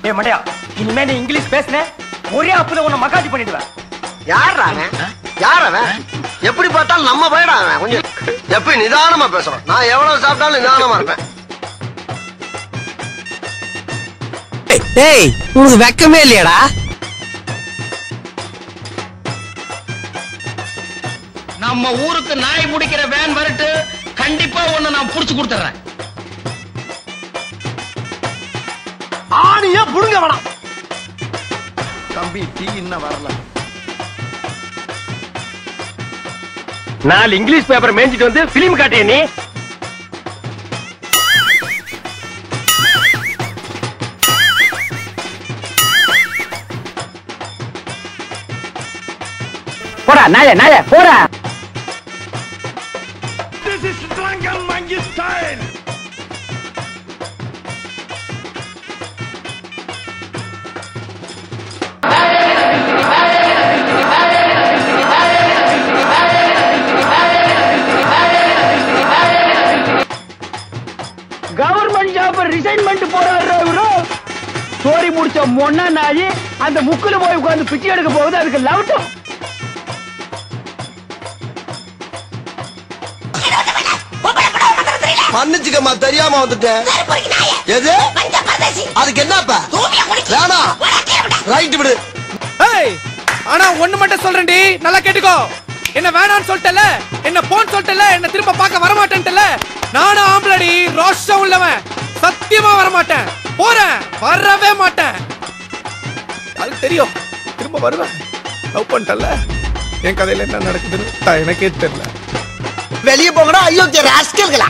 டேய் மண்டையா இனிமே நீ இங்கிலீஷ் பேசுன ஒரே அப்புல உன்னை மகாஜி பண்ணிடுவேன் யார் அவன் யார் அவன் எப்படி பார்த்தாலும் நம்ம பையடா அவன் கொஞ்சம் எப்படி நிதானமா பேசுறோம் நான் எவ்வளவு சாப்பிட்டாலும் நிதானமா இருப்பேன் டேய் உனக்கு வெக்கமே இல்லையாடா நம்ம ஊருக்கு நாய் பிடிக்கிற வேன் வரட்டு கண்டிப்பா ஒண்ணு நான் புடிச்சு கொடுத்துறேன் ஆணியே புடுங்க வேணாம் தம்பி டீ இன்னும் வரல நாலு இங்கிலீஷ் பேப்பர் மேய்ஞ்சிட்டு வந்து பிலிம் காட்டிய நீ போடா நாய நாய போடா கவர்மெண்ட் ஜாப் ரிசைன்மெண்ட் போறாரு இவரு சோரி முடிச்ச மொன்னா நாயி அந்த முக்குல போய் உட்கார்ந்து பிச்சை எடுக்க போகுது அதுக்கு லவட்டம் மன்னிச்சுக்கம்மா தெரியாம வந்துட்டேன் எது அதுக்கு என்னப்பா வேணாம் ரைட் விடு ஏய் ஆனா ஒண்ணு மட்டும் சொல்றேன்டி நல்லா கேட்டுக்கோ என்ன வேணாம்னு சொல்லிட்டல என்ன போன் சொல்லிட்டல என்ன திரும்ப பார்க்க வர மாட்டேன்ட்டல நானும் ஆம்பளடி ரோஷம் உள்ளவன் சத்தியமா வர மாட்டேன் போறேன் வரவே மாட்டேன் அது தெரியும் திரும்ப வருவேன் லவ் பண்ணிட்டல என் கதையில என்ன நடக்குதுன்னு த- எனக்கே தெரியல வெளியே போங்கடா ஐயோ ராஸ்கல்களா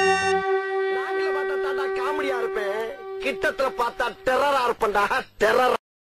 காமெடியா இருப்பேன் கிட்டத்துல பார்த்தா டெரரா இருப்பேன்டா டெரரா